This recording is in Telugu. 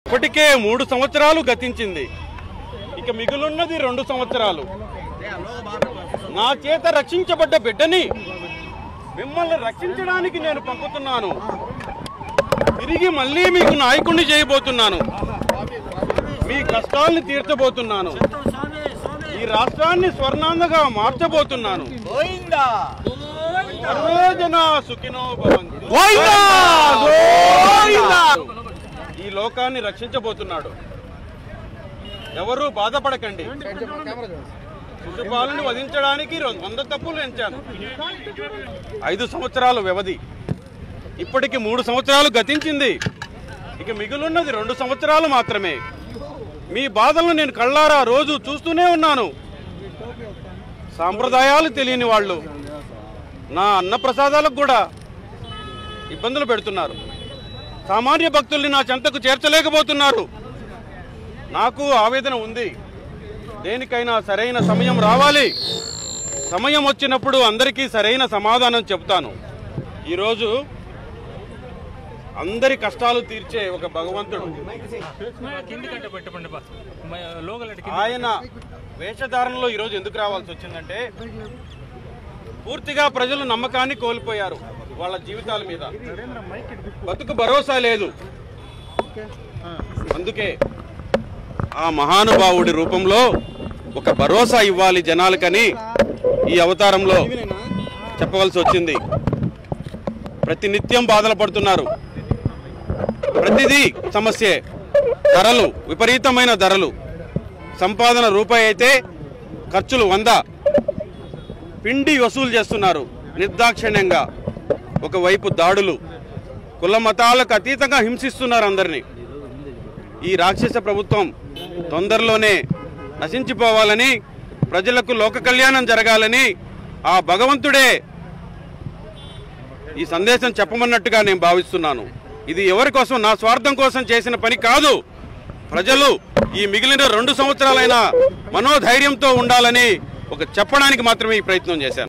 ఇప్పటికే మూడు సంవత్సరాలు గతించింది ఇక మిగులున్నది రెండు సంవత్సరాలు నా చేత రక్షించబడ్డ బిడ్డని మిమ్మల్ని రక్షించడానికి నేను పంపుతున్నాను తిరిగి మళ్ళీ మీకు నాయకుడిని చేయబోతున్నాను మీ కష్టాల్ని తీర్చబోతున్నాను ఈ రాష్ట్రాన్ని స్వర్ణాంధగా మార్చబోతున్నాను సర్వే జనా సుఖినో భవంతు. ఈ లోకాన్ని రక్షించబోతున్నాడు ఎవరు బాధపడకండి శిశుపాలను వధించడానికి రొ- వంద తప్పులు ఎంచాను ఐదు సంవత్సరాలు వ్యవధి ఇప్పటికి మూడు సంవత్సరాలు గతించింది ఇక మిగులున్నది రెండు సంవత్సరాలు మాత్రమే మీ బాధలను నేను కళ్ళారా రోజు చూస్తూనే ఉన్నాను సాంప్రదాయాలు తెలియని వాళ్ళు నా అన్న ప్రసాదాలకు కూడా ఇబ్బందులు పెడుతున్నారు సామాన్య భక్తుల్ని నా చెంతకు చేర్చలేకపోతున్నారు నాకు ఆవేదన ఉంది దేనికైనా సరైన సమయం రావాలి సమయం వచ్చినప్పుడు అందరికీ సరైన సమాధానం చెప్తాను ఈరోజు అందరి కష్టాలు తీర్చే ఒక భగవంతుడు కింది కంటే పెట్టమండి బా మ- లోగలటి ఆయన వేషధారణలో ఈరోజు ఎందుకు రావాల్సి వచ్చిందంటే పూర్తిగా ప్రజలు నమ్మకాన్ని కోల్పోయారు వాళ్ళ జీవితాల మీద బతుకు భరోసా లేదు అందుకే ఆ మహానుభావుడి రూపంలో ఒక భరోసా ఇవ్వాలి జనాలకని ఈ అవతారంలో చెప్పవలసి వచ్చింది ప్రతి నిత్యం బాధలు పడుతున్నారు ప్రతిదీ సమస్యే ధరలు విపరీతమైన ధరలు సంపాదన రూపాయి అయితే ఖర్చులు వంద పిండి వసూలు చేస్తున్నారు నిర్దాక్షిణ్యంగా ఒకవైపు దాడులు కుల మతాలకు అతీతంగా హింసిస్తున్నారు అందరినీ ఈ రాక్షస ప్రభుత్వం తొందరలోనే నశించిపోవాలని ప్రజలకు లోక కళ్యాణం జరగాలని ఆ భగవంతుడే ఈ సందేశం చెప్పమన్నట్టుగా నేను భావిస్తున్నాను ఇది ఎవరి కోసం నా స్వార్థం కోసం చేసిన పని కాదు ప్రజలు ఈ మిగిలిన రెండు సంవత్సరాలైన మనోధైర్యంతో ఉండాలని ఒక చెప్పడానికి మాత్రమే ఈ ప్రయత్నం చేశాను